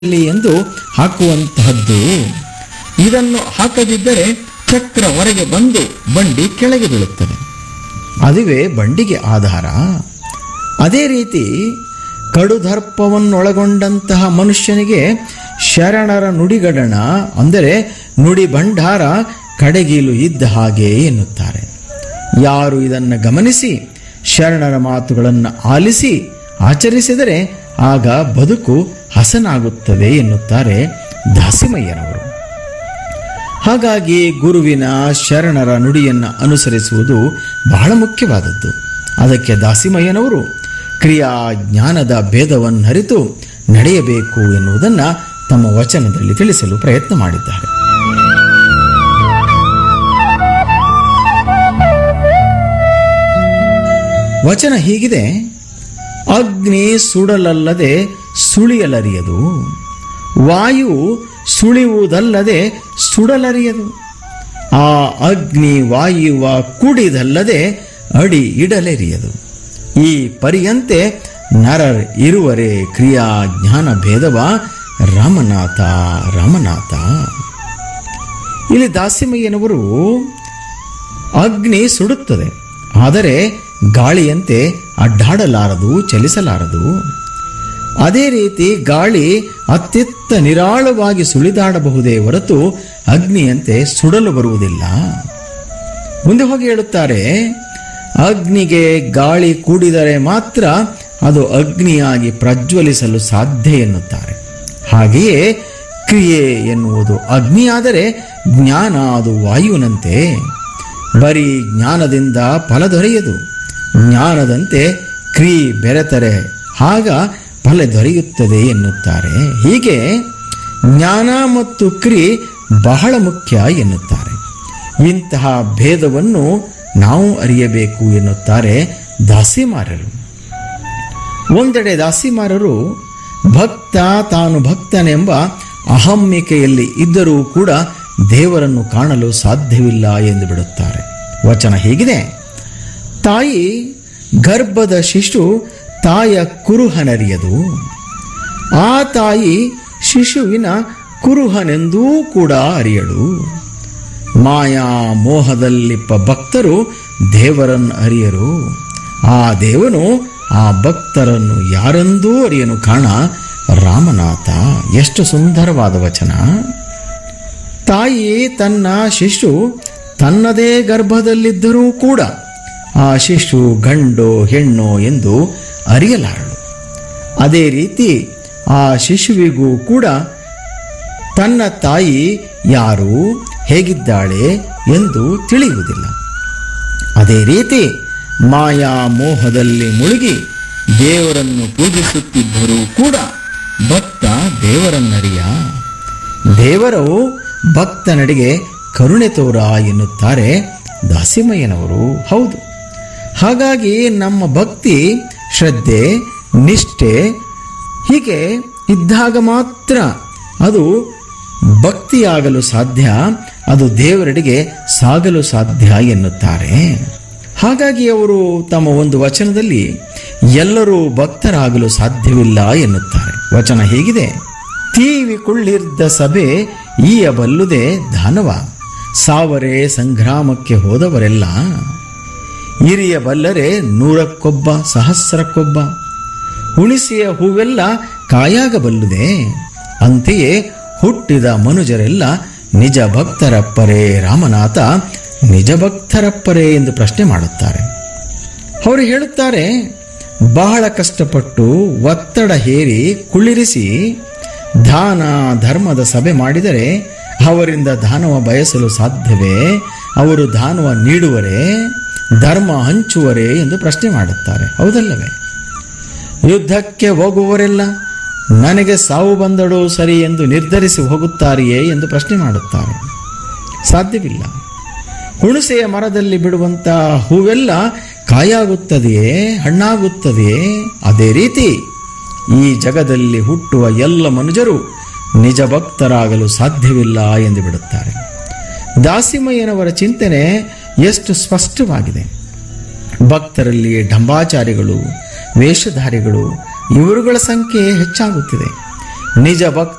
ಇಲ್ಲಿ ಎಂದು ಹಾಕುವಂತಹದ್ದು ಇದನ್ನು ಹಾಕದಿದ್ದರೆ ಚಕ್ರ ಹೊರಗೆ ಬಂದು ಬಂಡಿ ಕೆಳಗೆ ಬೀಳುತ್ತದೆ ಅದುವೇ ಬಂಡಿಗೆ ಆಧಾರ ಅದೇ ರೀತಿ ಕಡುದರ್ಪವನ್ನೊಳಗೊಂಡಂತಹ ಮನುಷ್ಯನಿಗೆ ಶರಣರ ನುಡಿಗಡಣ ಅಂದರೆ ನುಡಿ ಭಂಡಾರ ಕಡೆಗೀಲು ಇದ್ದ ಹಾಗೆ ಎನ್ನುತ್ತಾರೆ ಯಾರು ಇದನ್ನು ಗಮನಿಸಿ ಶರಣರ ಮಾತುಗಳನ್ನು ಆಲಿಸಿ ಆಚರಿಸಿದರೆ ಆಗ ಬದುಕು ಹಸನಾಗುತ್ತದೆ ಎನ್ನುತ್ತಾರೆ ದಾಸಿಮಯ್ಯನವರು ಹಾಗಾಗಿ ಗುರುವಿನ ಶರಣರ ನುಡಿಯನ್ನು ಅನುಸರಿಸುವುದು ಬಹಳ ಮುಖ್ಯವಾದದ್ದು ಅದಕ್ಕೆ ದಾಸಿಮಯ್ಯನವರು ಕ್ರಿಯಾ ಜ್ಞಾನದ ಭೇದವನ್ನರಿತು ನಡೆಯಬೇಕು ಎನ್ನುವುದನ್ನು ತಮ್ಮ ವಚನದಲ್ಲಿ ತಿಳಿಸಲು ಪ್ರಯತ್ನ ಮಾಡಿದ್ದಾರೆ ವಚನ ಹೀಗಿದೆ ಅಗ್ನಿ ಸುಡಲಲ್ಲದೆ ಸುಳಿಯಲರಿಯದು ವಾಯು ಸುಳಿಯುವುದಲ್ಲದೆ ಸುಡಲರಿಯದು ಆ ಅಗ್ನಿ ವಾಯುವ ಕುಡಿದಲ್ಲದೆ ಅಡಿ ಇಡಲೆರಿಯದು ಈ ಪರಿಯಂತೆ ನರರ್ ಇರುವರೆ ಕ್ರಿಯಾ ಜ್ಞಾನ ಭೇದವ ರಾಮನಾಥ ರಾಮನಾಥ ಇಲ್ಲಿ ದಾಸಿಮಯ್ಯನವರು ಅಗ್ನಿ ಸುಡುತ್ತದೆ ಆದರೆ ಗಾಳಿಯಂತೆ ಅಡ್ಡಾಡಲಾರದು ಚಲಿಸಲಾರದು ಅದೇ ರೀತಿ ಗಾಳಿ ಅತ್ಯಂತ ನಿರಾಳವಾಗಿ ಸುಳಿದಾಡಬಹುದೇ ಹೊರತು ಅಗ್ನಿಯಂತೆ ಸುಡಲು ಬರುವುದಿಲ್ಲ ಮುಂದೆ ಹೋಗಿ ಹೇಳುತ್ತಾರೆ ಅಗ್ನಿಗೆ ಗಾಳಿ ಕೂಡಿದರೆ ಮಾತ್ರ ಅದು ಅಗ್ನಿಯಾಗಿ ಪ್ರಜ್ವಲಿಸಲು ಸಾಧ್ಯ ಎನ್ನುತ್ತಾರೆ ಹಾಗೆಯೇ ಕ್ರಿಯೆ ಎನ್ನುವುದು ಅಗ್ನಿಯಾದರೆ ಜ್ಞಾನ ಅದು ವಾಯುವಿನಂತೆ ಬರೀ ಜ್ಞಾನದಿಂದ ಫಲ ದೊರೆಯದು ಜ್ಞಾನದಂತೆ ಕ್ರಿ ಬೆರೆತರೆ ಆಗ ಫಲ ದೊರೆಯುತ್ತದೆ ಎನ್ನುತ್ತಾರೆ ಹೀಗೆ ಜ್ಞಾನ ಮತ್ತು ಕ್ರಿ ಬಹಳ ಮುಖ್ಯ ಎನ್ನುತ್ತಾರೆ ಇಂತಹ ಭೇದವನ್ನು ನಾವು ಅರಿಯಬೇಕು ಎನ್ನುತ್ತಾರೆ ದಾಸಿಮಾರರು ಒಂದೆಡೆ ದಾಸಿಮಾರರು ಭಕ್ತ ತಾನು ಭಕ್ತನೆಂಬ ಅಹಮ್ಮಿಕೆಯಲ್ಲಿ ಇದ್ದರೂ ಕೂಡ ದೇವರನ್ನು ಕಾಣಲು ಸಾಧ್ಯವಿಲ್ಲ ಎಂದು ಬಿಡುತ್ತಾರೆ ವಚನ ಹೀಗಿದೆ ತಾಯಿ ಗರ್ಭದ ಶಿಶು ತಾಯ ಕುರುಹನರಿಯದು ಆ ತಾಯಿ ಶಿಶುವಿನ ಕುರುಹನೆಂದೂ ಕೂಡ ಅರಿಯಳು ಮಾಯಾ ಮೋಹದಲ್ಲಿಪ್ಪ ಭಕ್ತರು ದೇವರನ್ನು ಅರಿಯರು ಆ ದೇವನು ಆ ಭಕ್ತರನ್ನು ಯಾರೆಂದೂ ಅರಿಯನು ಕಾಣ ರಾಮನಾಥ ಎಷ್ಟು ಸುಂದರವಾದ ವಚನ ತಾಯಿ ತನ್ನ ಶಿಶು ತನ್ನದೇ ಗರ್ಭದಲ್ಲಿದ್ದರೂ ಕೂಡ ಆ ಶಿಶು ಗಂಡು ಹೆಣ್ಣು ಎಂದು ಅರಿಯಲಾರಳು ಅದೇ ರೀತಿ ಆ ಶಿಶುವಿಗೂ ಕೂಡ ತನ್ನ ತಾಯಿ ಯಾರು ಹೇಗಿದ್ದಾಳೆ ಎಂದು ತಿಳಿಯುವುದಿಲ್ಲ ಅದೇ ರೀತಿ ಮಾಯಾ ಮೋಹದಲ್ಲಿ ಮುಳುಗಿ ದೇವರನ್ನು ಪೂಜಿಸುತ್ತಿದ್ದರೂ ಕೂಡ ಭಕ್ತ ದೇವರನ್ನರಿಯ ದೇವರು ಭಕ್ತನಡೆಗೆ ಕರುಣೆ ತೋರ ಎನ್ನುತ್ತಾರೆ ದಾಸಿಮಯ್ಯನವರು ಹೌದು ಹಾಗಾಗಿ ನಮ್ಮ ಭಕ್ತಿ ಶ್ರದ್ಧೆ ನಿಷ್ಠೆ ಹೀಗೆ ಇದ್ದಾಗ ಮಾತ್ರ ಅದು ಭಕ್ತಿಯಾಗಲು ಸಾಧ್ಯ ಅದು ದೇವರೆಡೆಗೆ ಸಾಗಲು ಸಾಧ್ಯ ಎನ್ನುತ್ತಾರೆ ಹಾಗಾಗಿ ಅವರು ತಮ್ಮ ಒಂದು ವಚನದಲ್ಲಿ ಎಲ್ಲರೂ ಭಕ್ತರಾಗಲು ಸಾಧ್ಯವಿಲ್ಲ ಎನ್ನುತ್ತಾರೆ ವಚನ ಹೀಗಿದೆ ತೀವಿ ಕುಳ್ಳಿರ್ದ ಸಭೆ ಈಯ ಬಲ್ಲುದೆ ದಾನವ ಸಾವರೆ ಸಂಗ್ರಾಮಕ್ಕೆ ಹೋದವರೆಲ್ಲ ಹಿರಿಯ ಬಲ್ಲರೆ ನೂರಕ್ಕೊಬ್ಬ ಸಹಸ್ರಕ್ಕೊಬ್ಬ ಉಣಿಸಿಯ ಹೂವೆಲ್ಲ ಕಾಯಾಗಬಲ್ಲುದೆ ಅಂತೆಯೇ ಹುಟ್ಟಿದ ಮನುಜರೆಲ್ಲ ನಿಜ ಭಕ್ತರಪ್ಪರೇ ರಾಮನಾಥ ನಿಜ ಭಕ್ತರಪ್ಪರೇ ಎಂದು ಪ್ರಶ್ನೆ ಮಾಡುತ್ತಾರೆ ಅವರು ಹೇಳುತ್ತಾರೆ ಬಹಳ ಕಷ್ಟಪಟ್ಟು ಒತ್ತಡ ಹೇರಿ ಕುಳ್ಳಿರಿಸಿ ದಾನ ಧರ್ಮದ ಸಭೆ ಮಾಡಿದರೆ ಅವರಿಂದ ದಾನವ ಬಯಸಲು ಸಾಧ್ಯವೇ ಅವರು ದಾನವ ನೀಡುವರೇ ಧರ್ಮ ಹಂಚುವರೇ ಎಂದು ಪ್ರಶ್ನೆ ಮಾಡುತ್ತಾರೆ ಹೌದಲ್ಲವೇ ಯುದ್ಧಕ್ಕೆ ಹೋಗುವವರೆಲ್ಲ ನನಗೆ ಸಾವು ಬಂದಳು ಸರಿ ಎಂದು ನಿರ್ಧರಿಸಿ ಹೋಗುತ್ತಾರೆಯೇ ಎಂದು ಪ್ರಶ್ನೆ ಮಾಡುತ್ತಾರೆ ಸಾಧ್ಯವಿಲ್ಲ ಹುಣಸೆಯ ಮರದಲ್ಲಿ ಬಿಡುವಂಥ ಹೂವೆಲ್ಲ ಕಾಯಾಗುತ್ತದೆಯೇ ಹಣ್ಣಾಗುತ್ತದೆಯೇ ಅದೇ ರೀತಿ ಈ ಜಗದಲ್ಲಿ ಹುಟ್ಟುವ ಎಲ್ಲ ಮನುಜರು ನಿಜ ಭಕ್ತರಾಗಲು ಸಾಧ್ಯವಿಲ್ಲ ಎಂದು ಬಿಡುತ್ತಾರೆ ದಾಸಿಮಯ್ಯನವರ ಚಿಂತನೆ ಎಷ್ಟು ಸ್ಪಷ್ಟವಾಗಿದೆ ಭಕ್ತರಲ್ಲಿ ಡಂಬಾಚಾರಿಗಳು ವೇಷಧಾರಿಗಳು ಇವರುಗಳ ಸಂಖ್ಯೆ ಹೆಚ್ಚಾಗುತ್ತಿದೆ ನಿಜ ಭಕ್ತ